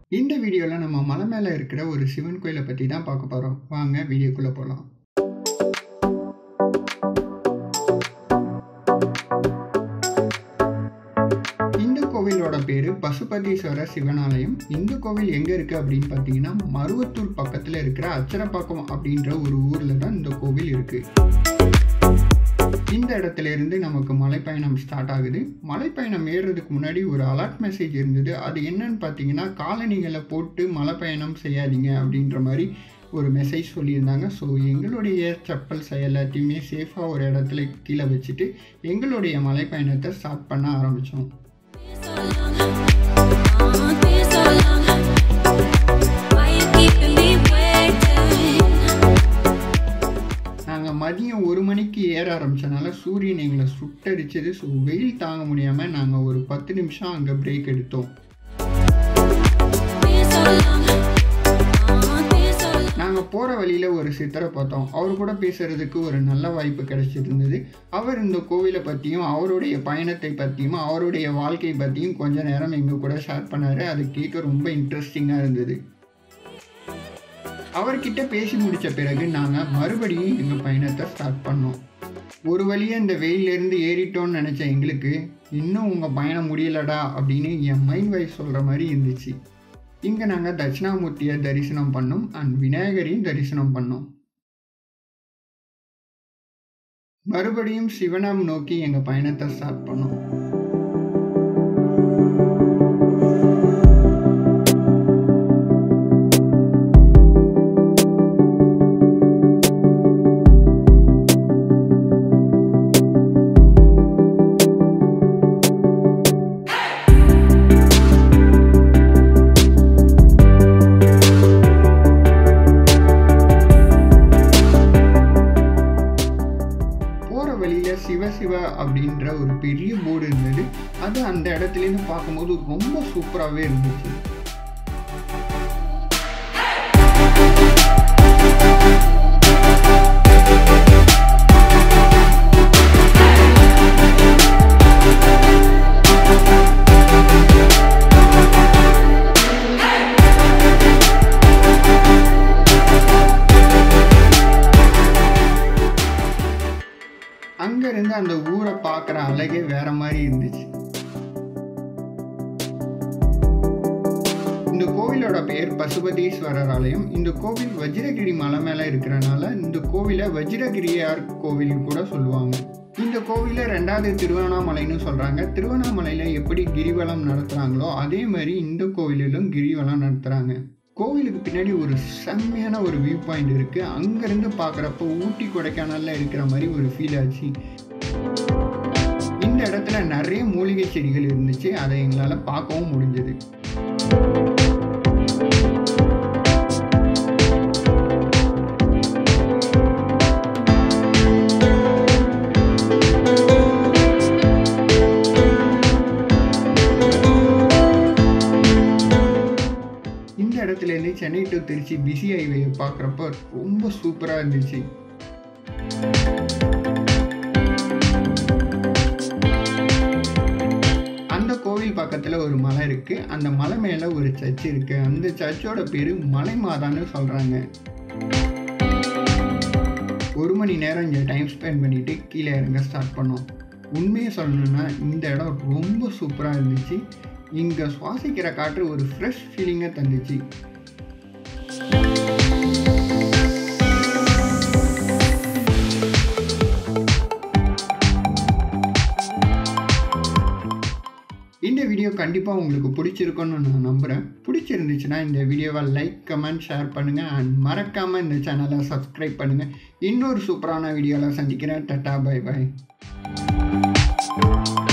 இந்த வீடியோவில் நம்ம மலை மேலே இருக்கிற ஒரு சிவன் கோயிலை பற்றி தான் பார்க்க போகிறோம் வாங்க வீடியோக்குள்ளே போகலாம் இந்த கோவிலோட பேர் பசுபதீஸ்வரர் சிவனாலயம் இந்த கோவில் எங்கே இருக்குது அப்படின்னு பார்த்தீங்கன்னா மருவத்தூர் பக்கத்தில் இருக்கிற அச்சரப்பாக்கம் அப்படின்ற ஒரு ஊரில் தான் இந்த கோவில் இருக்குது இந்த இடத்துல இருந்து நமக்கு மலைப்பயணம் ஸ்டார்ட் ஆகுது மலைப்பயணம் ஏறுறதுக்கு முன்னாடி ஒரு அலர்ட் மெசேஜ் இருந்தது அது என்னன்னு பார்த்தீங்கன்னா காலணிகளை போட்டு மலைப்பயணம் செய்யாதீங்க அப்படின்ற மாதிரி ஒரு மெசேஜ் சொல்லியிருந்தாங்க ஸோ எங்களுடைய செப்பல்ஸ் எல்லாத்தையுமே சேஃபாக ஒரு இடத்துல கீழே வச்சுட்டு எங்களுடைய மலைப்பயணத்தை ஸ்டார்ட் பண்ண ஆரம்பித்தோம் நாங்கள் மதியம் ஒரு மணிக்கு ஏற ஆரம்பித்தனால சூரியன் எங்களை சுட்டடிச்சது ஸோ வெயில் தாங்க முடியாமல் நாங்கள் ஒரு பத்து நிமிஷம் அங்கே பிரேக் எடுத்தோம் நாங்கள் போகிற வழியில் ஒரு சித்தரை பார்த்தோம் அவர் கூட பேசுகிறதுக்கு ஒரு நல்ல வாய்ப்பு கிடைச்சிருந்தது அவர் இந்த கோவிலை பற்றியும் அவருடைய பயணத்தை பற்றியும் அவருடைய வாழ்க்கை பற்றியும் கொஞ்ச நேரம் எங்கள் கூட ஷேர் பண்ணார் அது கேட்க ரொம்ப இன்ட்ரெஸ்டிங்காக இருந்தது அவர்கிட்ட பேசி முடித்த பிறகு நாங்கள் மறுபடியும் எங்கள் பயணத்தை ஸ்டார்ட் பண்ணோம் ஒரு வழியாக இந்த வெயிலேருந்து ஏறிட்டோன்னு நினச்ச எங்களுக்கு இன்னும் உங்கள் பயணம் முடியலடா அப்படின்னு என் மைண்ட் வைஸ் சொல்கிற மாதிரி இருந்துச்சு இங்கே நாங்கள் தட்சிணாமூர்த்தியை தரிசனம் பண்ணோம் அண்ட் விநாயகரையும் தரிசனம் பண்ணோம் மறுபடியும் சிவனம் நோக்கி எங்கள் பயணத்தை ஸ்டார்ட் பண்ணோம் போகிற வழியில் சிவ சிவ அப்படின்ற ஒரு பெரிய போர்டு இருந்தது அது அந்த இடத்துலேருந்து பார்க்கும்போது ரொம்ப சூப்பராகவே இருந்துச்சு அங்கேருந்து அந்த ஊரை பார்க்குற அழகே வேற மாதிரி இருந்துச்சு இந்த கோவிலோட பெயர் பசுபதீஸ்வரர் ஆலயம் இந்த கோவில் வஜ்ரகிரி மலை மேலே இருக்கிறனால இந்த கோவிலை வஜ்ரகிரியார் கோவில் கூட சொல்லுவாங்க இந்த கோவிலை ரெண்டாவது திருவண்ணாமலைன்னு சொல்கிறாங்க திருவண்ணாமலையில் எப்படி கிரிவலம் நடத்துகிறாங்களோ அதே மாதிரி இந்த கோவிலிலும் கிரிவலம் நடத்துகிறாங்க கோவிலுக்கு பின்னாடி ஒரு செம்மையான ஒரு வியூ பாயிண்ட் இருக்குது அங்கேருந்து பார்க்குறப்போ ஊட்டி கொடைக்கானலில் இருக்கிற மாதிரி ஒரு ஃபீல் ஆச்சு இந்த இடத்துல நிறைய மூலிகை செடிகள் இருந்துச்சு அதை எங்களால் பார்க்கவும் முடிஞ்சது இந்த இடத்துலேருந்து Chennai to Trichy busy highway பார்க்குறப்ப ரொம்ப சூப்பராக இருந்துச்சு அந்த கோவில் பக்கத்தில் ஒரு மலை இருக்குது அந்த மலை மேலே ஒரு சர்ச் இருக்குது அந்த சர்ச்சோட பேர் மலை மாதான்னு சொல்கிறாங்க ஒரு மணி நேரம் இங்கே டைம் ஸ்பெண்ட் பண்ணிவிட்டு கீழே இறங்க ஸ்டார்ட் பண்ணோம் உண்மையை சொல்லணுன்னா இந்த இடம் ரொம்ப சூப்பராக இருந்துச்சு இங்கே சுவாசிக்கிற காற்று ஒரு ஃப்ரெஷ் ஃபீலிங்கை தந்துச்சு இந்த வீடியோ கண்டிப்பாக உங்களுக்கு பிடிச்சிருக்குன்னு நான் நம்புகிறேன் பிடிச்சிருந்துச்சுன்னா இந்த வீடியோவை லைக் கமெண்ட் ஷேர் பண்ணுங்கள் அண்ட் மறக்காமல் இந்த சேனலை சப்ஸ்கிரைப் பண்ணுங்கள் இன்னொரு சூப்பரான வீடியோவில் சந்திக்கிறேன் டட்டா பை பாய்